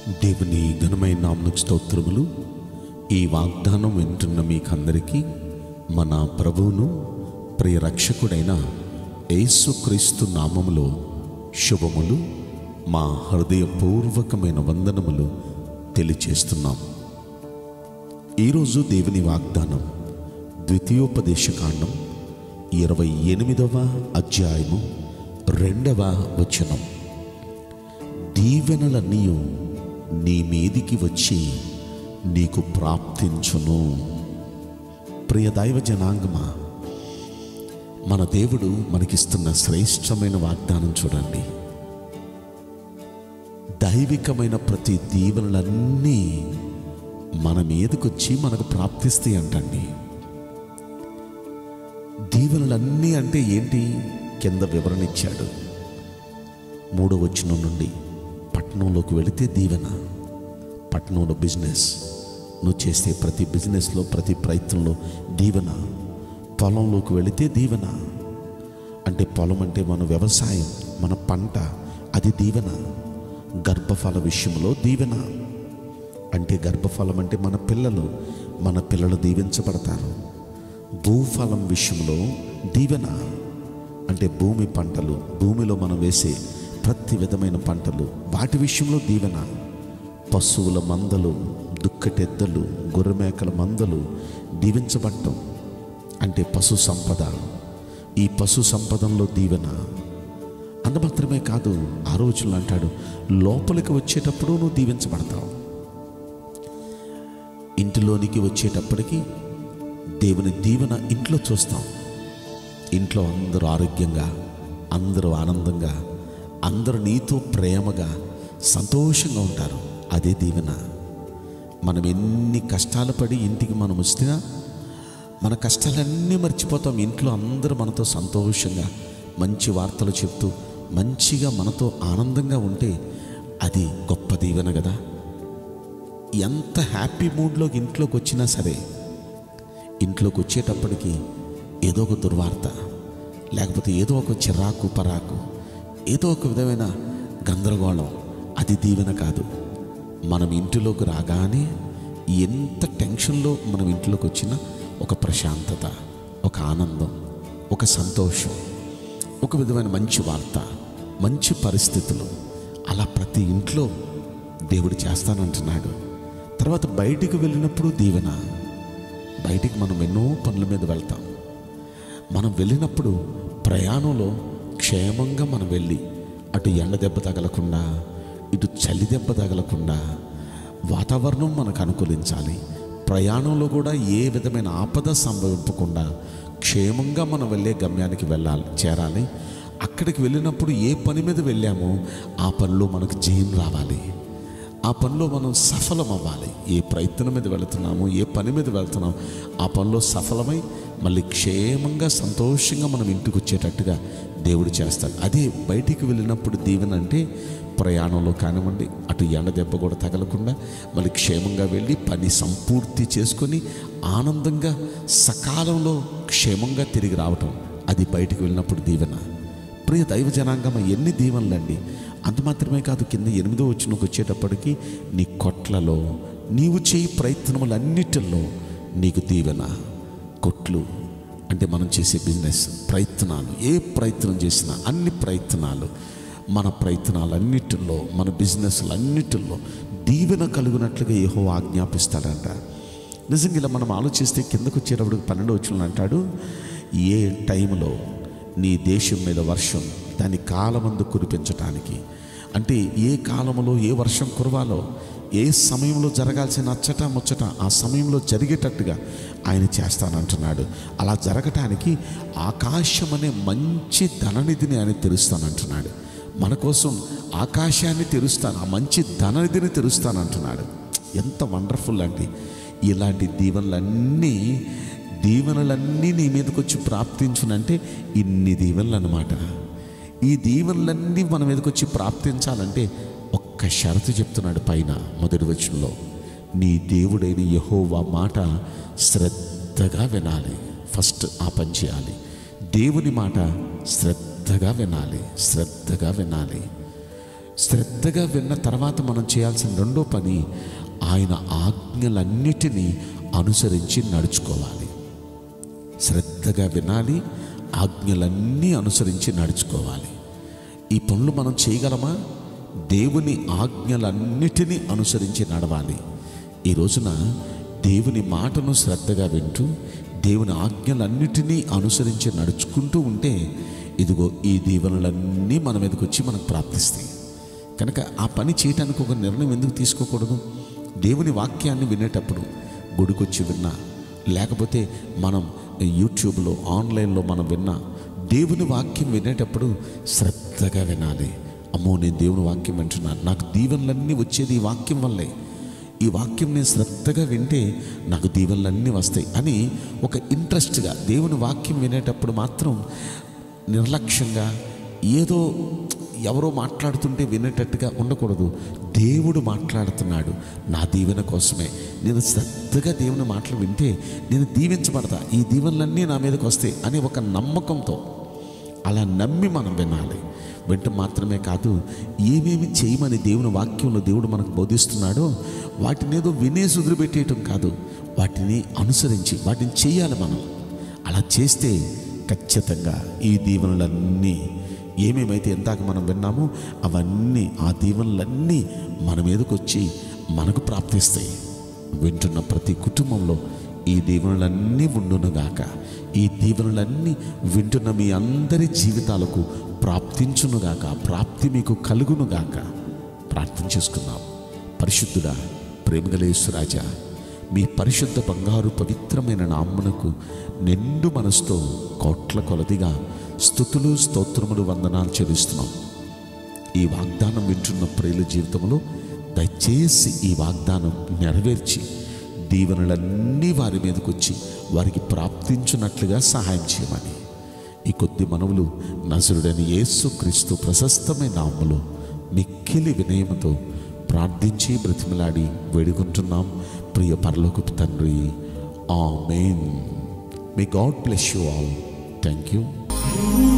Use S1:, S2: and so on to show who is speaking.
S1: దేవుని ఘనమైన నామకు స్తోత్రములు ఈ వాగ్దానం వింటున్న మీకందరికీ మన ప్రభువును ప్రియ రక్షకుడైన యేసుక్రీస్తు నామములో శుభములు మా హృదయపూర్వకమైన వందనములు తెలియచేస్తున్నాం ఈరోజు దేవుని వాగ్దానం ద్వితీయోపదేశకాండం ఇరవై ఎనిమిదవ అధ్యాయము రెండవ వచనం దీవెనలన్నీ నీ మీదికి వచ్చి నీకు ప్రాప్తించును ప్రియ దైవ జనాంగమా మన దేవుడు మనకిస్తున్న శ్రేష్టమైన వాగ్దానం చూడండి దైవికమైన ప్రతి దీవెనలన్నీ మన మీదకొచ్చి మనకు ప్రాప్తిస్తాయి అంటండి దీవెనలన్నీ అంటే ఏంటి కింద వివరణ ఇచ్చాడు మూడో వచనం నుండి పట్టణంలోకి వెళితే దీవెన పట్టణంలో బిజినెస్ నువ్వు చేసే ప్రతి బిజినెస్లో ప్రతి ప్రయత్నంలో దీవెన పొలంలోకి వెళితే దీవెన అంటే పొలం అంటే మన వ్యవసాయం మన పంట అది దీవెన గర్భఫల విషయంలో దీవెన అంటే గర్భఫలం అంటే మన పిల్లలు మన పిల్లలు దీవించబడతారు భూఫలం విషయంలో దీవెన అంటే భూమి పంటలు భూమిలో మనం వేసే ప్రతి విధమైన పంటలు వాటి విషయంలో దీవెన పశువుల మందలు దుక్కటెద్దలు గొర్రెమేకల మందలు దీవించబడటం అంటే పశు సంపద ఈ పశు సంపదంలో దీవెన అంత మాత్రమే కాదు ఆ రోజుల్లో అంటాడు లోపలికి వచ్చేటప్పుడు నువ్వు దీవించబడతావు ఇంటిలోనికి వచ్చేటప్పటికి దేవుని దీవెన ఇంట్లో చూస్తాం ఇంట్లో అందరూ ఆరోగ్యంగా అందరూ ఆనందంగా అందరూ నీతో ప్రేమగా సంతోషంగా ఉంటారు అదే దీవెన మనం ఎన్ని కష్టాలు పడి ఇంటికి మనం వస్తున్నా మన కష్టాలన్నీ మర్చిపోతాం ఇంట్లో అందరూ మనతో సంతోషంగా మంచి వార్తలు చెప్తూ మంచిగా మనతో ఆనందంగా ఉంటే అది గొప్ప దీవెన కదా ఎంత హ్యాపీ మూడ్లోకి ఇంట్లోకి వచ్చినా సరే ఇంట్లోకి వచ్చేటప్పటికి ఏదో ఒక దుర్వార్త లేకపోతే ఏదో ఒక చిరాకు పరాకు ఏదో ఒక విధమైన గందరగోళం అది దీవెన కాదు మనం ఇంటిలోకి రాగానే ఎంత టెన్షన్లో మనం ఇంట్లోకి వచ్చినా ఒక ప్రశాంతత ఒక ఆనందం ఒక సంతోషం ఒక విధమైన మంచి వార్త మంచి పరిస్థితులు అలా ప్రతి ఇంట్లో దేవుడు చేస్తానంటున్నాడు తర్వాత బయటికి వెళ్ళినప్పుడు దీవెన బయటికి మనం ఎన్నో పనుల మీద వెళ్తాం మనం వెళ్ళినప్పుడు ప్రయాణంలో క్షేమంగా మనం వెళ్ళి అటు ఎండ దెబ్బ తగలకుండా ఇటు చలి దెబ్బ తగలకుండా వాతావరణం మనకు అనుకూలించాలి ప్రయాణంలో కూడా ఏ విధమైన ఆపద సంభవింపకుండా క్షేమంగా మనం వెళ్ళే గమ్యానికి వెళ్ళాలి చేరాలి అక్కడికి వెళ్ళినప్పుడు ఏ పని మీద వెళ్ళామో ఆ పనిలో మనకు జయం రావాలి ఆ పనిలో మనం సఫలం అవ్వాలి ఏ ప్రయత్నం మీద వెళుతున్నామో ఏ పని మీద వెళ్తున్నామో ఆ పనిలో సఫలమై మళ్ళీ క్షేమంగా సంతోషంగా మనం ఇంటికి వచ్చేటట్టుగా దేవుడు చేస్తాడు అదే బయటికి వెళ్ళినప్పుడు దీవెన అంటే ప్రయాణంలో కానివ్వండి అటు ఎండ దెబ్బ కూడా తగలకుండా మళ్ళీ క్షేమంగా వెళ్ళి పని సంపూర్తి చేసుకొని ఆనందంగా సకాలంలో క్షేమంగా తిరిగి రావటం అది బయటికి వెళ్ళినప్పుడు దీవెన ప్రియ దైవ జనాంగమ ఎన్ని దీవెనలండి అంత మాత్రమే కాదు కింద ఎనిమిదో వచ్చినకు వచ్చేటప్పటికి నీ కొట్లలో నీవు చేయి ప్రయత్నములన్నిటిలో నీకు దీవెన కొట్లు అంటే మనం చేసే బిజినెస్ ప్రయత్నాలు ఏ ప్రయత్నం చేసినా అన్ని ప్రయత్నాలు మన ప్రయత్నాలన్నిటిలో మన బిజినెస్లన్నిటిలో దీవెన కలుగునట్లుగా ఏహో ఆజ్ఞాపిస్తాడంట నిజంగా ఇలా మనం ఆలోచిస్తే కిందకు వచ్చేటప్పుడు పన్నెండు వచ్చిన అంటాడు ఏ టైంలో నీ దేశం మీద వర్షం దాని కాలమందు కురిపించటానికి అంటే ఏ కాలంలో ఏ వర్షం కురవాలో ఏ సమయంలో జరగాల్సిన అచ్చట ముచ్చట ఆ సమయంలో జరిగేటట్టుగా ఆయన చేస్తానంటున్నాడు అలా జరగటానికి ఆకాశం అనే మంచి ధననిధిని ఆయన తెరుస్తానంటున్నాడు మన కోసం ఆకాశాన్ని తెరుస్తాను ఆ మంచి ధననిధిని తెరుస్తానంటున్నాడు ఎంత వండర్ఫుల్ అండి ఇలాంటి దీవెనలన్నీ దీవెనలన్నీ నీ మీదకి వచ్చి ప్రాప్తించునంటే ఇన్ని దీవెనలు అన్నమాట ఈ దీవెనలన్నీ మన మీదకి వచ్చి ప్రాప్తించాలంటే ఒక్క షరతు చెప్తున్నాడు పైన మొదటి వచనంలో నీ దేవుడైన యహోవా మాట శ్రద్ధగా వినాలి ఫస్ట్ ఆ పని చేయాలి దేవుని మాట శ్రద్ధగా వినాలి శ్రద్ధగా వినాలి శ్రద్ధగా విన్న తర్వాత మనం చేయాల్సిన రెండో పని ఆయన ఆజ్ఞలన్నిటినీ అనుసరించి నడుచుకోవాలి శ్రద్ధగా వినాలి ఆజ్ఞలన్నీ అనుసరించి నడుచుకోవాలి ఈ పనులు మనం చేయగలమా దేవుని ఆజ్ఞలన్నిటినీ అనుసరించి నడవాలి ఈ రోజున దేవుని మాటను శ్రద్ధగా వింటూ దేవుని ఆజ్ఞలన్నిటినీ అనుసరించి నడుచుకుంటూ ఉంటే ఇదిగో ఈ దీవెనలన్నీ మన మీదకి వచ్చి మనకు ప్రాప్తిస్తాయి కనుక ఆ పని చేయటానికి ఒక నిర్ణయం ఎందుకు తీసుకోకూడదు దేవుని వాక్యాన్ని వినేటప్పుడు గుడికొచ్చి విన్నా లేకపోతే మనం యూట్యూబ్లో ఆన్లైన్లో మనం విన్నా దేవుని వాక్యం వినేటప్పుడు శ్రద్ధగా వినాలి అమ్మో నేను దేవుని వాక్యం వింటున్నాను నాకు దీవెనలన్నీ వచ్చేది ఈ వాక్యం వల్లే ఈ వాక్యం నేను శ్రద్ధగా వింటే నాకు దీవెనలన్నీ వస్తాయి అని ఒక ఇంట్రెస్ట్గా దేవుని వాక్యం వినేటప్పుడు మాత్రం నిర్లక్ష్యంగా ఏదో ఎవరో మాట్లాడుతుంటే వినేటట్టుగా ఉండకూడదు దేవుడు మాట్లాడుతున్నాడు నా దీవెన కోసమే నేను శ్రద్ధగా దేవుని మాటలు వింటే నేను దీవించబడతా ఈ దీవెనలన్నీ నా మీదకి వస్తాయి అనే ఒక నమ్మకంతో అలా నమ్మి మనం వినాలి వింటం మాత్రమే కాదు ఏమేమి చేయమని దేవుని వాక్యంలో దేవుడు మనకు బోధిస్తున్నాడో వాటిని ఏదో వినేసి వదిలిపెట్టేయటం కాదు వాటిని అనుసరించి వాటిని చేయాలి మనం అలా చేస్తే ఖచ్చితంగా ఈ దీవెనలన్నీ ఏమేమైతే ఎందాక మనం విన్నామో అవన్నీ ఆ దీవెనలన్నీ మన మీదకి వచ్చి మనకు ప్రాప్తిస్తాయి వింటున్న ప్రతి కుటుంబంలో ఈ దీవెనలన్నీ ఉండునుగాక ఈ దీవెనలన్నీ వింటున్న మీ అందరి జీవితాలకు ప్రాప్తించునుగాక ప్రాప్తి మీకు కలుగునుగాక ప్రార్థన చేసుకుందాం పరిశుద్ధుడా ప్రేమగలేశ్వరాజా మీ పరిశుద్ధ బంగారు పవిత్రమైన నామ్మనకు నిండు మనసుతో కోట్ల కొలదిగా స్థుతులు స్తోత్రములు వందనాలు చెల్లిస్తున్నాం ఈ వాగ్దానం వింటున్న ప్రియుల జీవితంలో దయచేసి ఈ వాగ్దానం నెరవేర్చి దీవెనలన్నీ వారి మీదకి వచ్చి వారికి ప్రాప్తించున్నట్లుగా సహాయం చేయమని ఈ కొద్ది మనవులు నజరుడని యేసు క్రీస్తు ప్రశస్తమైన నామములో మిక్కిలి వినయముతో ప్రార్థించి బ్రతిమలాడి వేడుకుంటున్నాం ప్రియ పరలోకపు తండ్రి amen may God bless you all thank you